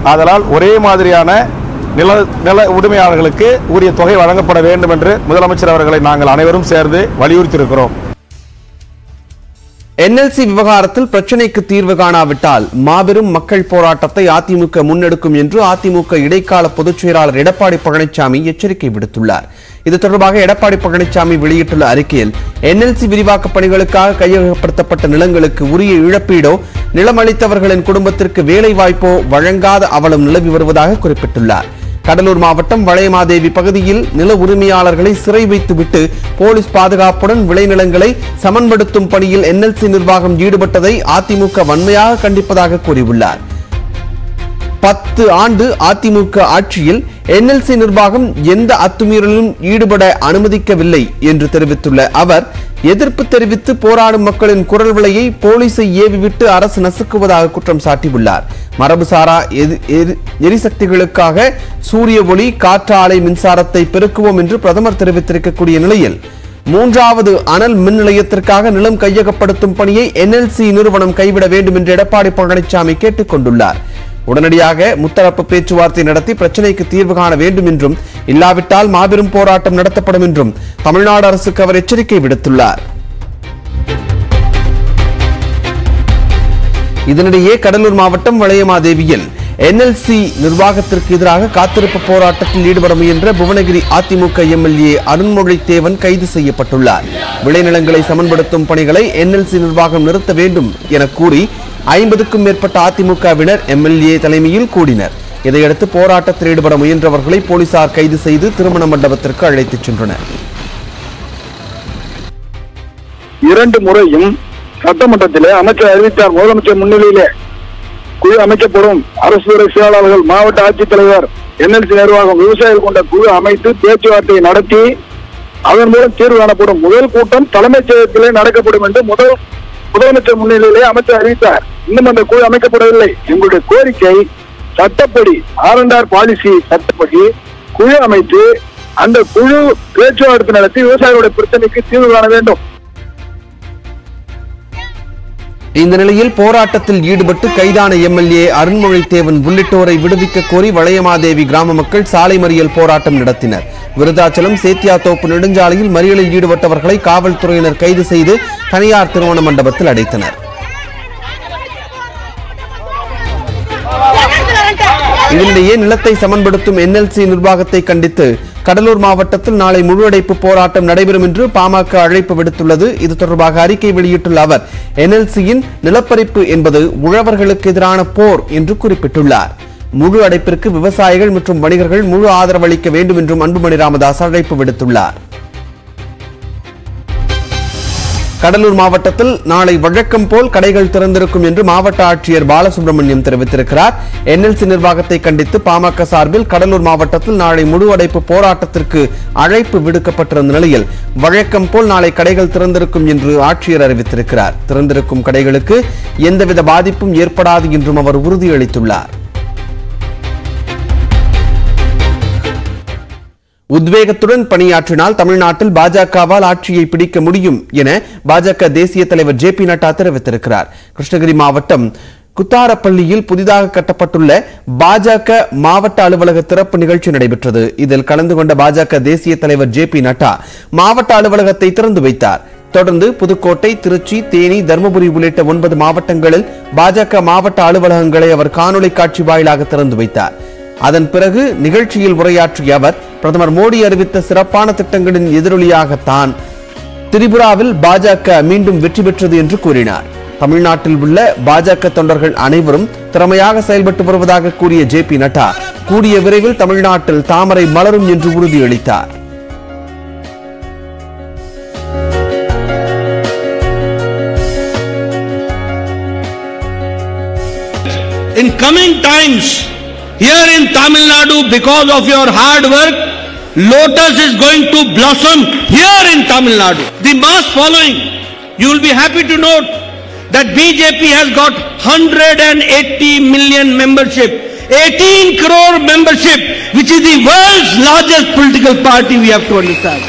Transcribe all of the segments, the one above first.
ஆதலால் ஒரே மாதிரியான நில நில உரிமையாளர்களுக்கு உரிய தொகை வழங்கப்பட வேண்டும் என்று முதலமைச்சர் அவர்களை நாங்கள் அனைவரும் சேர்ந்து வலியுறுத்தியிருக்கிறோம் என்எல்சி விவகாரத்தில் பிரச்சனைக்கு தீர்வு காணாவிட்டால் மாபெரும் மக்கள் போராட்டத்தை அதிமுக முன்னெடுக்கும் என்று அதிமுக இடைக்கால பொதுச் செயலாளர் எடப்பாடி பழனிசாமி எச்சரிக்கை விடுத்துள்ளார் இது தொடர்பாக எடப்பாடி பழனிசாமி வெளியிட்டுள்ள அறிக்கையில் என்எல்சி விரிவாக்க பணிகளுக்காக கையகப்படுத்தப்பட்ட நிலங்களுக்கு உரிய இழப்பீடோ நிலமளித்தவர்களின் குடும்பத்திற்கு வேலை வாய்ப்போ வழங்காத அவலம் நிலவி வருவதாக குறிப்பிட்டுள்ளார் கடலூர் மாவட்டம் வளையமாதேவி பகுதியில் நில உரிமையாளர்களை சிறை வைத்துவிட்டு போலீஸ் பாதுகாப்புடன் விளைநிலங்களை சமன்படுத்தும் பணியில் என்எல்சி நிர்வாகம் ஈடுபட்டதை அதிமுக வன்மையாக கண்டிப்பதாக கூறியுள்ளார் பத்து ஆண்டு அதிமுக ஆட்சியில் என்எல்சி நிர்வாகம் எந்த அத்துமீறலிலும் ஈடுபட அனுமதிக்கவில்லை என்று தெரிவித்துள்ள அவர் எதிர்ப்பு தெரிவித்து போராடும் மக்களின் குரல் விலையை போலீசை ஏவிவிட்டு அரசு நசுக்குவதாக குற்றம் சாட்டியுள்ளார் மரபுசாரா எரி- எரி- எரிசக்திகளுக்காக சூரிய ஒளி காற்றாலை மின்சாரத்தை பெருக்குவோம் என்று பிரதமர் தெரிவித்திருக்கக்கூடிய நிலையில் மூன்றாவது அனல் மின் நிலையத்திற்காக நிலம் கையகப்படுத்தும் பணியை என்எல்சி நிறுவனம் கைவிட வேண்டும் என்று எடப்பாடி பழனிசாமி கேட்டுக் கொண்டுள்ளார் உடனடியாக முத்தரப்பு பேச்சுவார்த்தை நடத்தி பிரச்சனைக்கு தீர்வு காண வேண்டும் என்றும் இல்லாவிட்டால் மாபெரும் போராட்டம் நடத்தப்படும் என்றும் தமிழ்நாடு அரசுக்கு அவர் எச்சரிக்கை விடுத்துள்ளார் இதனிடையே கடலூர் மாவட்டம் வளையமாதேவியில் என்எல்சி நிர்வாகத்திற்கு எதிராக காத்திருப்பு போராட்டத்தில் ஈடுபட முயன்ற புவனகிரி அதிமுக எம்எல்ஏ அருண்மொழி தேவன் கைது செய்யப்பட்டுள்ளார் விளைநிலங்களை சமன்படுத்தும் பணிகளை என்எல்சி நிர்வாகம் நிறுத்த வேண்டும் என கூறி ஐம்பதுக்கும் மேற்பட்ட அதிமுகவினர் எம்எல்ஏ தலைமையில் கூடினர் இதையடுத்து போராட்டத்தில் ஈடுபட முயன்றவர்களை போலீசார் கைது செய்து திருமண மண்டபத்திற்கு அழைத்துச் சென்றனர் இரண்டு முறையும் சட்டமன்றத்திலே அமைச்சர் அறிவித்தார் முதலமைச்சர் முன்னிலையிலே குழு அமைக்கப்படும் அரசு துறை செயலாளர்கள் மாவட்ட ஆட்சித்தலைவர் என்எல்சி நிர்வாகம் விவசாயிகள் கொண்ட குழு அமைத்து பேச்சுவார்த்தையை நடத்தி அதன் மூலம் தீர்வு காணப்படும் முதல் கூட்டம் தலைமைச் செயலகத்திலே நடக்கப்படும் என்று முதல் முதலமைச்சர் முன்னிலையிலே அமைச்சர் அறிவித்தார் இன்னும் அந்த குழு அமைக்கப்படவில்லை எங்களுடைய கோரிக்கை சட்டப்படி ஆர் அண்ட் ஆர் பாலிசி சட்டப்படி குழு அமைத்து அந்த குழு பேச்சுவார்த்தை நடத்தி விவசாயிகளுடைய பிரச்சனைக்கு தீர்வு காண வேண்டும் இந்த நிலையில் போராட்டத்தில் ஈடுபட்டு கைதான எம்எல்ஏ அருண்மொழி தேவன் உள்ளிட்டோரை விடுவிக்க கோரி வளையமாதேவி கிராம மக்கள் சாலை மறியல் போராட்டம் நடத்தினர் விருதாச்சலம் சேத்தியாத்தோப்பு நெடுஞ்சாலையில் மறியலில் ஈடுபட்டவர்களை காவல்துறையினர் கைது செய்து தனியார் திருமண மண்டபத்தில் அடைத்தனர் இதனிடையே நிலத்தை சமன்படுத்தும் என்எல்சி நிர்வாகத்தை கண்டித்து கடலூர் மாவட்டத்தில் நாளை முழு அடைப்பு போராட்டம் நடைபெறும் என்று பாமக அழைப்பு விடுத்துள்ளது இது தொடர்பாக அறிக்கை வெளியிட்டுள்ள அவர் என்எல்சியின் நிலப்பரிப்பு என்பது உழவர்களுக்கு எதிரான போர் என்று குறிப்பிட்டுள்ளார் முழு அடைப்பிற்கு விவசாயிகள் மற்றும் வணிகர்கள் முழு ஆதரவு அளிக்க வேண்டும் என்றும் அன்புமணி ராமதாஸ் அழைப்பு விடுத்துள்ளார் கடலூர் மாவட்டத்தில் நாளை வழக்கம் போல் கடைகள் திறந்திருக்கும் என்று மாவட்ட ஆட்சியர் பாலசுப்ரமணியம் தெரிவித்திருக்கிறார் என்எல்சி நிர்வாகத்தை கண்டித்து பாமக சார்பில் கடலூர் மாவட்டத்தில் நாளை முழு அடைப்பு போராட்டத்திற்கு அழைப்பு விடுக்கப்பட்டிருந்த நிலையில் வழக்கம் போல் நாளை கடைகள் திறந்திருக்கும் என்று ஆட்சியர் அறிவித்திருக்கிறார் திறந்திருக்கும் கடைகளுக்கு எந்தவித பாதிப்பும் ஏற்படாது என்றும் அவர் உறுதியளித்துள்ளார் உத்வேகத்துடன் பணியாற்றினால் தமிழ்நாட்டில் பாஜகவால் ஆட்சியை பிடிக்க முடியும் என பாஜக தேசிய தலைவர் ஜே பி நட்டா தெரிவித்திருக்கிறார் கிருஷ்ணகிரி மாவட்டம் குத்தாரப்பள்ளியில் புதிதாக கட்டப்பட்டுள்ள பாஜக மாவட்ட அலுவலக திறப்பு நிகழ்ச்சி நடைபெற்றது இதில் கலந்து கொண்ட பாஜக தேசிய தலைவர் ஜே பி நட்டா மாவட்ட அலுவலகத்தை திறந்து வைத்தார் தொடர்ந்து புதுக்கோட்டை திருச்சி தேனி தருமபுரி உள்ளிட்ட ஒன்பது மாவட்டங்களில் பாஜக மாவட்ட அலுவலகங்களை அவர் காணொலி காட்சி வாயிலாக திறந்து வைத்தார் அதன் பிறகு நிகழ்ச்சியில் உரையாற்றிய அவர் பிரதமர் மோடி அறிவித்த சிறப்பான திட்டங்களின் எதிரொலியாகத்தான் திரிபுராவில் பாஜக மீண்டும் வெற்றி பெற்றது என்று கூறினார் தமிழ்நாட்டில் உள்ள பாஜக தொண்டர்கள் அனைவரும் திறமையாக செயல்பட்டு வருவதாக கூறிய ஜே பி நட்டா கூடிய விரைவில் தமிழ்நாட்டில் தாமரை மலரும் என்று உறுதியளித்தார் in coming times here in Tamil Nadu because of your hard work lotus is going to blossom here in Tamil Nadu the mass following you will be happy to note that BJP has got 180 million membership 18 crore membership which is the world's largest political party we have to understand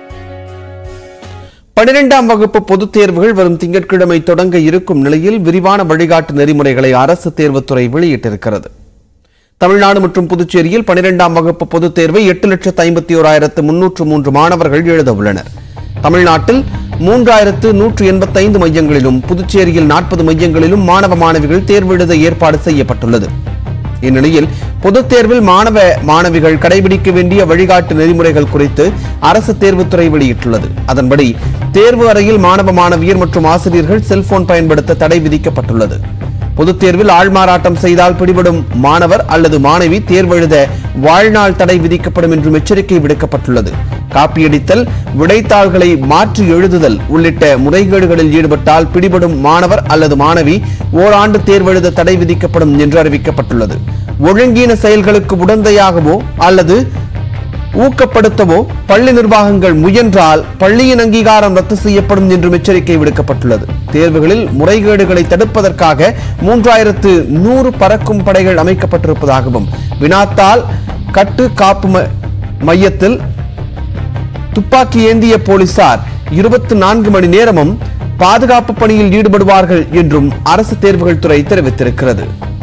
பனிரெண்டாம் வகுப்பு பொதுத் தேர்வுகள் வரும் திங்கட்கிழமை தொடங்க இருக்கும் நிலையில் விரிவான வழிகாட்டு நெறிமுறைகளை அரசு தேர்வுத்துறை வெளியிட்டிருக்கிறது தமிழ்நாடு மற்றும் புதுச்சேரியில் பனிரெண்டாம் வகுப்பு பொதுத் தேர்வை எட்டு லட்சத்து ஐம்பத்தி ஓராயிரத்து முன்னூற்று மூன்று மாணவர்கள் எழுத உள்ளனர் தமிழ்நாட்டில் மூன்றாயிரத்து நூற்று எண்பத்தைந்து மையங்களிலும் புதுச்சேரியில் நாற்பது மையங்களிலும் மாணவ மாணவிகள் தேர்வு எழுத ஏற்பாடு செய்யப்பட்டுள்ளது இந்நிலையில் பொதுத் தேர்வில் மாணவ மாணவிகள் கடைபிடிக்க வேண்டிய வழிகாட்டு நெறிமுறைகள் குறித்து அரசு தேர்வுத்துறை வெளியிட்டுள்ளது அதன்படி தேர்வு அறையில் மாணவ மாணவியர் மற்றும் ஆசிரியர்கள் செல்போன் பயன்படுத்த தடை விதிக்கப்பட்டுள்ளது பொதுத் தேர்வில் ஆள்மாறாட்டம் செய்தால் பிடிபடும் மாணவர் அல்லது மாணவி தேர்வு எழுத வாழ்நாள் தடை விதிக்கப்படும் என்றும் எச்சரிக்கை விடுக்கப்பட்டுள்ளது காப்பியடித்தல் விடைத்தாள்களை மாற்றி எழுதுதல் உள்ளிட்ட முறைகேடுகளில் ஈடுபட்டால் பிடிபடும் மாணவர் அல்லது மாணவி ஓராண்டு தேர்வு எழுத தடை விதிக்கப்படும் என்று அறிவிக்கப்பட்டுள்ளது ஒழுங்கீன செயல்களுக்கு உடந்தையாகவோ அல்லது ஊக்கப்படுத்தவோ பள்ளி நிர்வாகங்கள் முயன்றால் பள்ளியின் அங்கீகாரம் ரத்து செய்யப்படும் என்றும் எச்சரிக்கை விடுக்கப்பட்டுள்ளது தேர்வுகளில் முறைகேடுகளை தடுப்பதற்காக மூன்றாயிரத்து நூறு பறக்கும் படைகள் அமைக்கப்பட்டிருப்பதாகவும் வினாத்தால் கட்டு காப்பு ம- மையத்தில் துப்பாக்கி ஏந்திய போலீசார் இருபத்தி நான்கு மணி நேரமும் பாதுகாப்பு பணியில் ஈடுபடுவார்கள் என்றும் அரசு தேர்வுகள் துறை தெரிவித்திருக்கிறது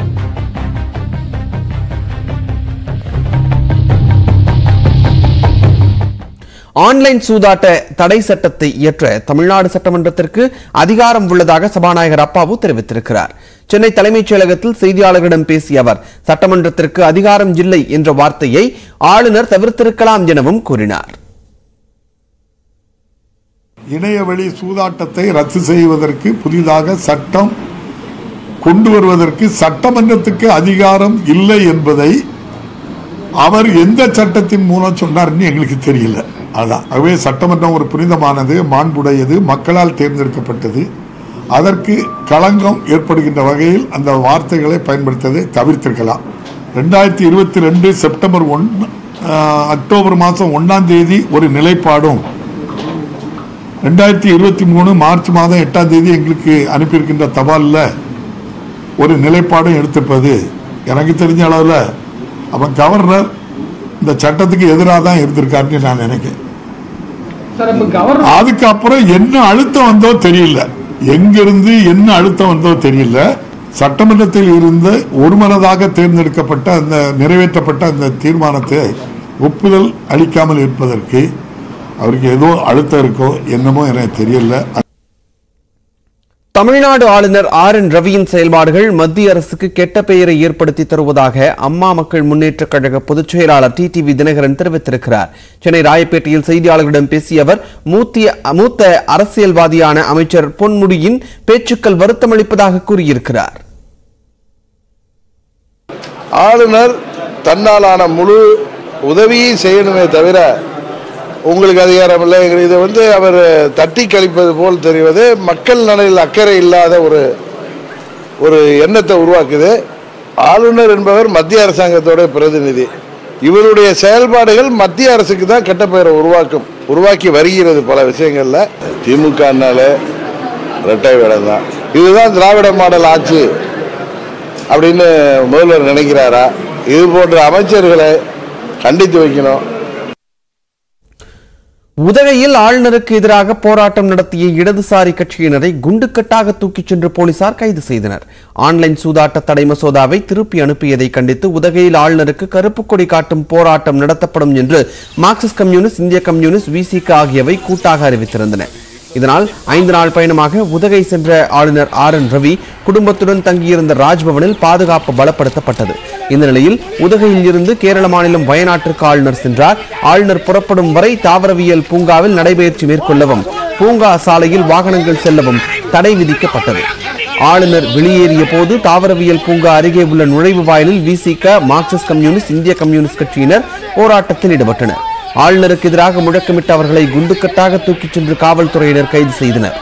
ஆன்லைன் சூதாட்ட தடை சட்டத்தை இயற்ற தமிழ்நாடு சட்டமன்றத்திற்கு அதிகாரம் உள்ளதாக சபாநாயகர் அப்பாவு தெரிவித்திருக்கிறார் சென்னை தலைமைச் செயலகத்தில் செய்தியாளர்களிடம் பேசிய அவர் சட்டமன்றத்திற்கு அதிகாரம் இல்லை என்ற வார்த்தையை ஆளுநர் தவிர்த்திருக்கலாம் எனவும் கூறினார் இணையவழி சூதாட்டத்தை ரத்து செய்வதற்கு புதிதாக சட்டம் கொண்டு வருவதற்கு சட்டமன்றத்துக்கு அதிகாரம் இல்லை என்பதை அவர் எந்த சட்டத்தின் மூலம் சொன்னார்னு எங்களுக்கு தெரியல அதான் ஆகவே சட்டமன்றம் ஒரு புனிதமானது மாண்புடையது மக்களால் தேர்ந்தெடுக்கப்பட்டது அதற்கு களங்கம் ஏற்படுகின்ற வகையில் அந்த வார்த்தைகளை பயன்படுத்ததை தவிர்த்திருக்கலாம் ரெண்டாயிரத்தி இருபத்தி ரெண்டு செப்டம்பர் ஒன் அக்டோபர் மாதம் ஒன்றாம் தேதி ஒரு நிலைப்பாடும் ரெண்டாயிரத்தி இருபத்தி மூணு மார்ச் மாதம் எட்டாம் தேதி எங்களுக்கு அனுப்பியிருக்கின்ற தபாலில் ஒரு நிலைப்பாடும் எடுத்திருப்பது எனக்கு தெரிஞ்ச அளவில் அவன் கவர்னர் இந்த சட்டத்துக்கு எதிராக தான் இருந்திருக்காருன்னு நான் நினைக்கிறேன் அதுக்கப்புறம் என்ன அழுத்தம் வந்தோ தெரியல எங்கிருந்து என்ன அழுத்தம் வந்தோ தெரியல சட்டமன்றத்தில் இருந்து ஒருமனதாக தேர்ந்தெடுக்கப்பட்ட அந்த நிறைவேற்றப்பட்ட அந்த தீர்மானத்தை ஒப்புதல் அளிக்காமல் இருப்பதற்கு அவருக்கு ஏதோ அழுத்தம் இருக்கோ என்னமோ எனக்கு தெரியல தமிழ்நாடு ஆளுநர் ஆர் என் ரவியின் செயல்பாடுகள் மத்திய அரசுக்கு கெட்ட பெயரை ஏற்படுத்தி தருவதாக அம்மா மக்கள் முன்னேற்றக் கழக பொதுச் செயலாளர் டி டிவி தினகரன் தெரிவித்திருக்கிறார் சென்னை ராயப்பேட்டையில் செய்தியாளர்களிடம் பேசிய அவர் மூத்திய மூத்த அரசியல்வாதியான அமைச்சர் பொன்முடியின் பேச்சுக்கள் வருத்தமளிப்பதாக கூறியிருக்கிறார் ஆளுநர் தன்னாலான முழு உதவியை செய்யணுமே தவிர உங்களுக்கு அதிகாரம் இல்லை இதை வந்து அவர் தட்டி கழிப்பது போல் தெரிவது மக்கள் நலனில் அக்கறை இல்லாத ஒரு ஒரு எண்ணத்தை உருவாக்குது ஆளுநர் என்பவர் மத்திய அரசாங்கத்தோட பிரதிநிதி இவருடைய செயல்பாடுகள் மத்திய அரசுக்கு தான் கெட்ட பெயரை உருவாக்கும் உருவாக்கி வருகிறது பல விஷயங்கள்ல திமுகனாலே இரட்டை வேடம் தான் இதுதான் திராவிட மாடல் ஆட்சி அப்படின்னு முதல்வர் நினைக்கிறாரா இது போன்ற அமைச்சர்களை கண்டித்து வைக்கணும் உதகையில் ஆளுநருக்கு எதிராக போராட்டம் நடத்திய இடதுசாரி கட்சியினரை குண்டுக்கட்டாக தூக்கிச் சென்று போலீசார் கைது செய்தனர் ஆன்லைன் சூதாட்ட தடை மசோதாவை திருப்பி அனுப்பியதை கண்டித்து உதகையில் ஆளுநருக்கு கருப்பு கொடி காட்டும் போராட்டம் நடத்தப்படும் என்று மார்க்சிஸ்ட் கம்யூனிஸ்ட் இந்திய கம்யூனிஸ்ட் விசிக ஆகியவை கூட்டாக அறிவித்திருந்தன இதனால் ஐந்து நாள் பயணமாக உதகை சென்ற ஆளுநர் ஆர் என் ரவி குடும்பத்துடன் தங்கியிருந்த ராஜ்பவனில் பாதுகாப்பு பலப்படுத்தப்பட்டது இந்த நிலையில் உதகையில் இருந்து கேரள மாநிலம் வயநாட்டிற்கு ஆளுநர் சென்றார் ஆளுநர் புறப்படும் வரை தாவரவியல் பூங்காவில் நடைபயிற்சி மேற்கொள்ளவும் பூங்கா சாலையில் வாகனங்கள் செல்லவும் தடை விதிக்கப்பட்டது ஆளுநர் வெளியேறிய போது தாவரவியல் பூங்கா அருகே உள்ள நுழைவு வாயிலில் விசிக மார்க்சிஸ்ட் கம்யூனிஸ்ட் இந்திய கம்யூனிஸ்ட் கட்சியினர் போராட்டத்தில் ஈடுபட்டனர் ஆளுநருக்கு எதிராக முழக்கமிட்ட அவர்களை குண்டுக்கட்டாக தூக்கிச் சென்று காவல்துறையினர் கைது செய்தனர்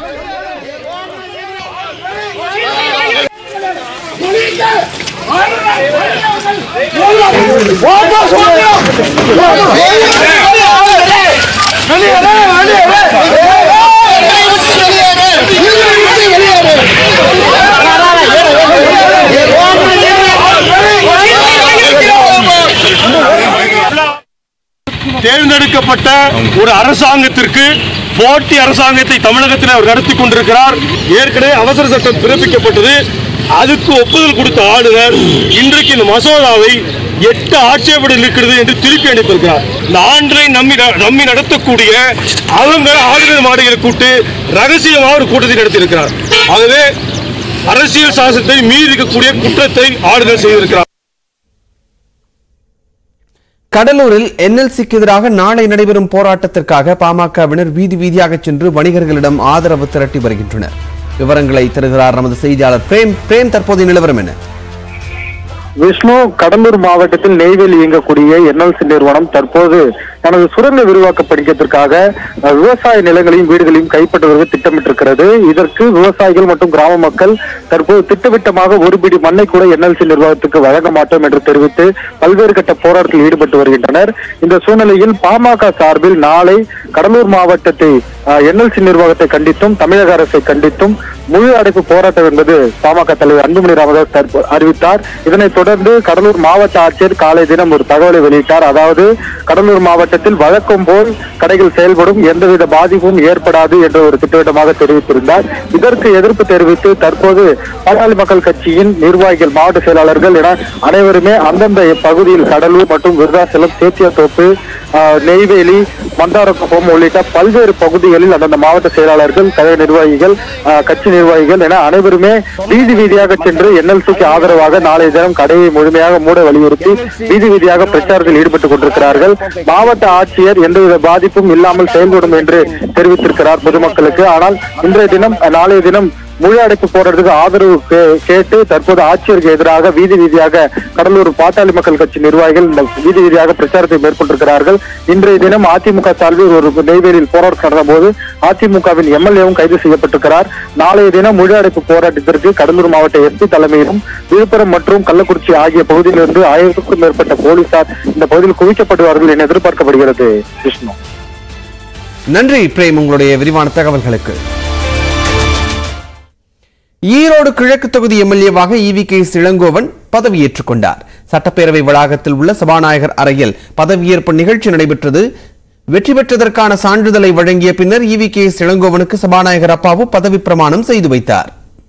தேர்ந்தெடுக்கப்பட்ட ஒரு அரசாங்கத்திற்கு போட்டி அரசாங்கத்தை தமிழகத்தில் அவர் நடத்தி கொண்டிருக்கிறார் ஏற்கனவே அவசர சட்டம் பிறப்பிக்கப்பட்டது அதுக்கு ஒப்புதல் கொடுத்த ஆளுநர் இன்றைக்கு இந்த மசோதாவை எட்டு ஆட்சேபனைகள் இருக்கிறது என்று திருப்பி அனுப்பியிருக்கிறார் இந்த ஆன்லைன் நம்பி நம்பி நடத்தக்கூடிய அவங்க ஆளுநர் மாடுகளை கூட்டு ரகசியமாக ஒரு கூட்டத்தை நடத்தியிருக்கிறார் ஆகவே அரசியல் சாசனத்தை மீறி இருக்கக்கூடிய குற்றத்தை ஆளுநர் செய்திருக்கிறார் கடலூரில் என்எல்சிக்கு எதிராக நாளை நடைபெறும் போராட்டத்திற்காக பாமகவினர் வீதி வீதியாக சென்று வணிகர்களிடம் ஆதரவு திரட்டி வருகின்றனர் விவரங்களை தருகிறார் நமது செய்தியாளர் பிரேம் பிரேம் தற்போதைய நிலவரம் என்ன விஷ்ணு கடலூர் மாவட்டத்தில் நெய்வேலி இயங்கக்கூடிய என்எல்சி நிறுவனம் தற்போது தனது சுரங்க விரிவாக்க படிக்கத்திற்காக அஹ், விவசாய நிலங்களையும் வீடுகளையும் கைப்பற்றுவதற்கு திட்டமிட்டிருக்கிறது இதற்கு விவசாயிகள் மற்றும் கிராம மக்கள் தற்போது திட்டவட்டமாக ஒரு பிடி மண்ணை கூட என்எல்சி நிர்வாகத்துக்கு வழங்க மாட்டோம் என்று தெரிவித்து பல்வேறு கட்ட போராட்டத்தில் ஈடுபட்டு வருகின்றனர் இந்த சூழ்நிலையில் பாமக சார்பில் நாளை கடலூர் மாவட்டத்தை என்எல்சி நிர்வாகத்தை கண்டித்தும் தமிழக அரசை கண்டித்தும் முழு அடைப்பு போராட்டம் என்பது பாமக தலைவர் அன்புமணி ராமதாஸ் தற்போ- அறிவித்தார் இதனைத் தொடர்ந்து கடலூர் மாவட்ட ஆட்சியர் காலை தினம் ஒரு தகவலை வெளியிட்டார் அதாவது கடலூர் மாவட்டத்தில் வழக்கம் போல் கடைகள் செயல்படும் எந்தவித பாதிப்பும் ஏற்படாது என்று ஒரு திட்டவட்டமாக தெரிவித்திருந்தார் இதற்கு எதிர்ப்பு தெரிவித்து தற்போது பாட்டாளி மக்கள் கட்சியின் நிர்வாகிகள் மாவட்ட செயலாளர்கள் என அனைவருமே அந்தந்த பகுதியில் கடலூர் மற்றும் விருதாசலம் சேத்தியாத்தோப்பு ஆஹ், நெய்வேலி மந்தாரக்குப்பம் உள்ளிட்ட பல்வேறு பகுதிகளில் அந்தந்த மாவட்ட செயலாளர்கள் கழக நிர்வாகிகள் ஆஹ், கட்சி நிர்வாகிகள் என அனைவருமே வீதி வீதியாக சென்று என்எல்சிக்கு ஆதரவாக நாளைய தினம் கடையை முழுமையாக மூட வலியுறுத்தி வீதி வீதியாக பிரச்சாரத்தில் ஈடுபட்டுக் கொண்டிருக்கிறார்கள் மாவட்ட ஆட்சியர் எந்தவித பாதிப்பும் இல்லாமல் செயல்படும் என்று தெரிவித்திருக்கிறார் பொதுமக்களுக்கு ஆனால் இன்றைய தினம் நாளைய தினம் முழு அடைப்பு போடுறதுக்கு ஆதரவு கே- கேட்டு தற்போது ஆட்சியருக்கு எதிராக வீதி வீதியாக கடலூர் பாட்டாளி மக்கள் கட்சி நிர்வாகிகள் இந்த வீதி வீதியாக பிரச்சாரத்தை மேற்கொண்டிருக்கிறார்கள் இன்றைய தினம் அதிமுக சார்பில் ஒரு நெய்வேலியில் போராட்டம் நடந்த போது அதிமுகவின் எம்எல்ஏவும் கைது செய்யப்பட்டிருக்கிறார் நாளைய தினம் முழு அடைப்பு போராட்டத்திற்கு கடலூர் மாவட்ட எஸ்பி தலைமையிலும் விழுப்புரம் மற்றும் கள்ளக்குறிச்சி ஆகிய பகுதியிலிருந்து ஆயிரத்துக்கும் மேற்பட்ட போலீசார் இந்த பகுதியில் குவிக்கப்படுவார்கள் என எதிர்பார்க்கப்படுகிறது விஷ்ணு நன்றி பிரேம் உங்களுடைய விரிவான தகவல்களுக்கு ஈரோடு கிழக்கு தொகுதி எம்எல்ஏவாக இவி கே இளங்கோவன் பதவியேற்றுக் கொண்டார் சட்டப்பேரவை வளாகத்தில் உள்ள சபாநாயகர் அறையில் பதவியேற்பு நிகழ்ச்சி நடைபெற்றது வெற்றி பெற்றதற்கான சான்றிதழை வழங்கிய பின்னர் இவி கே இளங்கோவனுக்கு சபாநாயகர் அப்பாவு பதவி பிரமாணம் செய்து வைத்தார்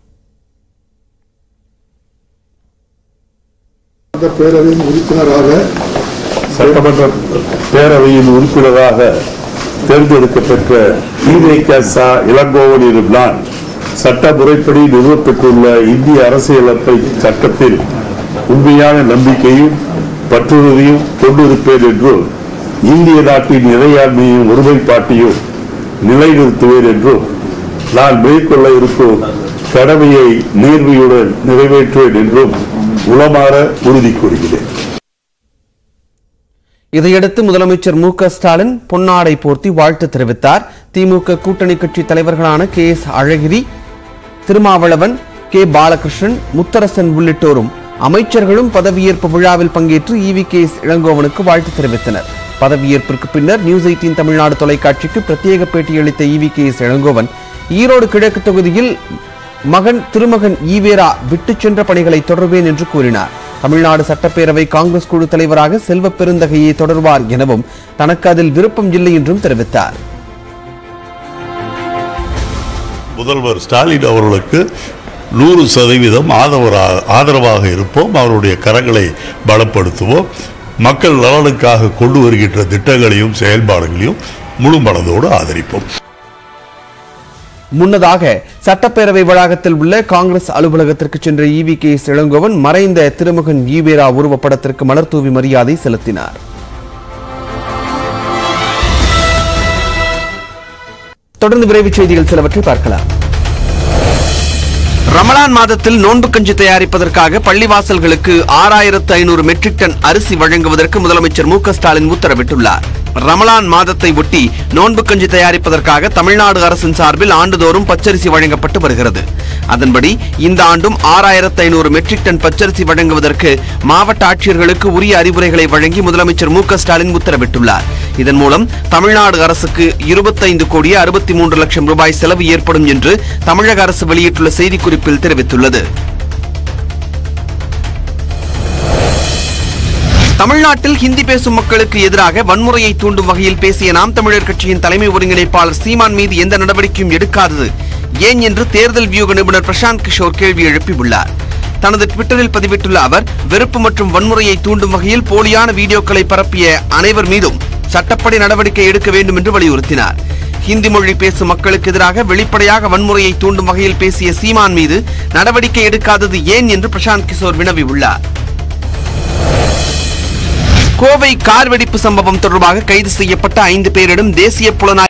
அந்த பேரவையின் உறுப்பினராக சட்டமன்ற பேரவையின் உறுப்பினராக தேர்ந்தெடுக்கப்பெற்ற ஈவேக சா இளங்கோவன் இருந்தான் சட்ட முறைப்படி நிறுவப்பட்டுள்ள இந்திய அரசியலமைப்பை சட்டத்தில் உண்மையான நம்பிக்கையும் பற்றுறுதியும் கொண்டிருப்பேன் என்றும் இந்திய நாட்டின் இறையாண்மையும் ஒருமைப்பாட்டையும் நிலைநிறுத்துவேன் என்றும் நான் மேற்கொள்ள இருக்கும் கடமையை நேர்மையுடன் நிறைவேற்றுவேன் என்றும் உளமாற உறுதி கூறுகிறேன் இதையடுத்து முதலமைச்சர் மு க ஸ்டாலின் பொன்னாடை போர்த்தி வாழ்த்து தெரிவித்தார் திமுக கூட்டணி கட்சி தலைவர்களான K S Alagiri Thirumavalavan K Balakrishnan Mutharasan உள்ளிட்டோரும் அமைச்சர்களும் பதவியேற்பு விழாவில் பங்கேற்று இவி கே எஸ் இளங்கோவனுக்கு வாழ்த்து தெரிவித்தனர் பதவியேற்பிற்கு பின்னர் நியூஸ் எயிட்டீன் தமிழ்நாடு தொலைக்காட்சிக்கு பிரத்யேக பேட்டியளித்த E V K S Elangovan Erode கிழக்கு தொகுதியில் மகன் திருமகன் ஈவேரா விட்டுச் சென்ற பணிகளை தொடர்வேன் என்று கூறினார் தமிழ்நாடு சட்டப்பேரவை காங்கிரஸ் குழு தலைவராக செல்வ பெருந்தகையை தொடர்வார் எனவும் தனக்கு அதில் விருப்பம் இல்லை என்றும் தெரிவித்தார் முதல்வர் ஸ்டாலின் அவர்களுக்கு நூறு சதவீதம் ஆதரவா- ஆதரவாக இருப்போம் அவருடைய கரங்களை பலப்படுத்துவோம் மக்கள் நலனுக்காக கொண்டு வருகின்ற திட்டங்களையும் செயல்பாடுகளையும் முழு மனதோடு ஆதரிப்போம் முன்னதாக சட்டப்பேரவை வளாகத்தில் உள்ள காங்கிரஸ் அலுவலகத்திற்கு சென்ற இவி கே இளங்கோவன் மறைந்த திருமகன் ஈவேரா உருவப்படத்திற்கு மலர் தூவி மரியாதை செலுத்தினார் தொடர்ந்து விரைவுச் செய்திகள் சிலவற்றை பார்க்கலாம் ரமலான் மாதத்தில் நோன்பு கஞ்சி தயாரிப்பதற்காக பள்ளிவாசல்களுக்கு ஆறாயிரத்து ஐநூறு மெட்ரிக் டன் அரிசி வழங்குவதற்கு முதலமைச்சர் மு க ஸ்டாலின் உத்தரவிட்டுள்ளார் ரமலான் மாதத்தை ஒட்டி நோன்பு கஞ்சி தயாரிப்பதற்காக தமிழ்நாடு அரசின் சார்பில் ஆண்டுதோறும் பச்சரிசி வழங்கப்பட்டு வருகிறது அதன்படி இந்த ஆண்டும் ஆறாயிரத்து ஐநூறு மெட்ரிக் டன் பச்சரிசி வழங்குவதற்கு மாவட்ட ஆட்சியர்களுக்கு உரிய அறிவுரைகளை வழங்கி முதலமைச்சர் மு க ஸ்டாலின் உத்தரவிட்டுள்ளார் இதன் மூலம் தமிழ்நாடு அரசுக்கு இருபத்தைந்து கோடியே அறுபத்தி மூன்று லட்சம் ரூபாய் செலவு ஏற்படும் என்று தமிழக அரசு வெளியிட்டுள்ள செய்திக்குறிப்பில் தெரிவித்துள்ளது தமிழ்நாட்டில் ஹிந்தி பேசும் மக்களுக்கு எதிராக வன்முறையை தூண்டும் வகையில் பேசிய நாம் தமிழர் கட்சியின் தலைமை ஒருங்கிணைப்பாளர் சீமான் மீது எந்த நடவடிக்கையும் எடுக்காதது ஏன் என்று தேர்தல் வியூக நிபுணர் பிரசாந்த் கிஷோர் கேள்வி எழுப்பியுள்ளார் தனது ட்விட்டரில் பதிவிட்டுள்ள அவர் வெறுப்பு மற்றும் வன்முறையை தூண்டும் வகையில் போலியான வீடியோக்களை பரப்பிய அனைவர் மீதும் சட்டப்படி நடவடிக்கை எடுக்க வேண்டும் என்று வலியுறுத்தினார் ஹிந்தி மொழி பேசும் மக்களுக்கு எதிராக வெளிப்படையாக வன்முறையை தூண்டும் வகையில் பேசிய சீமான் மீது நடவடிக்கை எடுக்காதது ஏன் என்று பிரசாந்த் கிஷோர் வினவியுள்ளார் கோவை கார் வெடிப்பு சம்பவம் தொடர்பாக கைது செய்யப்பட்ட ஐந்து பேரிடம் தேசிய புலனாய்வு